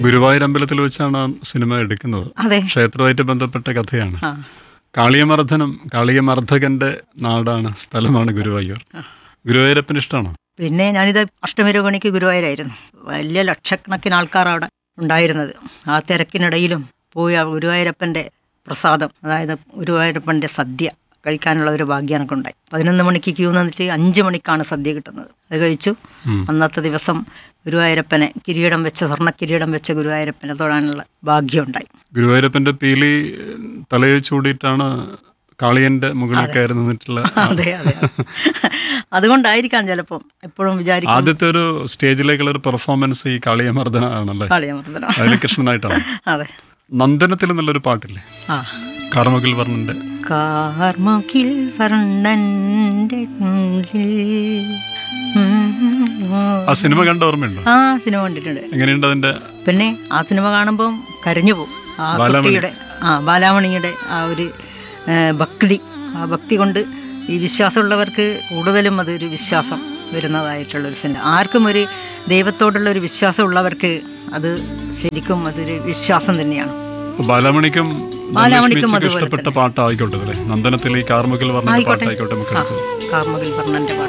ഗുരുവായൂർ അമ്പലത്തിൽ വെച്ചാണ് ആ സിനിമ എടുക്കുന്നത് അതെ ക്ഷേത്രവുമായിട്ട് ബന്ധപ്പെട്ട കഥയാണ് ആ കാളിയമർദ്ദനം കാളിയമർദ്ദകന്റെ നാടാണ് സ്ഥലമാണ് ഗുരുവായൂർ ഗുരുവായൂരപ്പന് ഇഷ്ടമാണോ പിന്നെ ഞാനിത് അഷ്ടമിരോഗണിക്ക് ഗുരുവായൂരായിരുന്നു വലിയ ലക്ഷക്കണക്കിന് ആൾക്കാർ അവിടെ ഉണ്ടായിരുന്നത് ആ തിരക്കിനിടയിലും പോയി ആ ഗുരുവായൂരപ്പൻ്റെ പ്രസാദം അതായത് ഗുരുവായൂരപ്പൻ്റെ സദ്യ കഴിക്കാനുള്ള ഒരു ഭാഗ്യം എനിക്കുണ്ടായി പതിനൊന്ന് മണിക്ക് ക്യൂ നിന്നിട്ട് അഞ്ച് മണിക്കാണ് സദ്യ കിട്ടുന്നത് അത് കഴിച്ചു ഉം. അന്നത്തെ ദിവസം ഗുരുവായൂരപ്പനെ കിരീടം വെച്ച സ്വർണ്ണ കിരീടം വെച്ച ഗുരുവായൂരപ്പനെ തൊടാനുള്ള ഭാഗ്യമുണ്ടായി ഗുരുവായൂരപ്പന്റെ പീലി തലയിൽ ചൂടിയിട്ടാണ് കാളിയന്റെ മുകളിൽ കയറി നിന്നിട്ടുള്ള അതെ അതെ അതുകൊണ്ടായിരിക്കാം ചിലപ്പം എപ്പോഴും വിചാരിക്കും ആദ്യത്തെ ഒരു സ്റ്റേജിലേക്കുള്ള ഒരു പെർഫോമൻസ് ഈ കാളിയമർദ്ദന ആണല്ലേ കളിയമർദ്ദനം അതിൽ കൃഷ്ണനായിട്ടാണ് അതെ നന്ദനത്തിൽ എന്നുള്ളൊരു പാട്ടില്ലേ ആ കാർമുകിൽ വർണ്ണന്റെ കാർമുകിൽ വർണ്ണന്റെ ഉള്ളിൽ ആ സിനിമ കണ്ട ഓർമ്മയുണ്ടോ ആ സിനിമ കണ്ടിട്ടുണ്ട് എങ്ങനെയുണ്ട് അതിന്റെ പിന്നെ ആ സിനിമ കാണുമ്പം കരഞ്ഞു പോകും ആ ബാലാമണി. കുട്ടിയുടെ ആ ബാലാമണിയുടെ ആ ഒരു ഏ, ഭക്തി ആ ഭക്തി കൊണ്ട് ഈ വിശ്വാസമുള്ളവർക്ക് കൂടുതലും അതൊരു വിശ്വാസം വരുന്നതായിട്ടുള്ളൊരു സിനിമ ആർക്കും ഒരു ദൈവത്തോടുള്ള ഒരു വിശ്വാസമുള്ളവർക്ക് അത് ശരിക്കും അതൊരു വിശ്വാസം തന്നെയാണ് അപ്പൊ ബാലാമണിക്കും ബാലാമണിക്കും ധനലക്ഷ്മിക്കും അതുപോലെ ഇഷ്ടപ്പെട്ട പാട്ടായിക്കോട്ടെ അല്ലേ നന്ദനത്തിൽ ഈ കാർമുകിൽ വർണ്ണന്റെ ആയിക്കോട്ടെ പാട്ടായിക്കോട്ടെ നമുക്ക് ആ എടുത്തത് കാർമുകിൽ വർണ്ണന്റെ പാട്ട്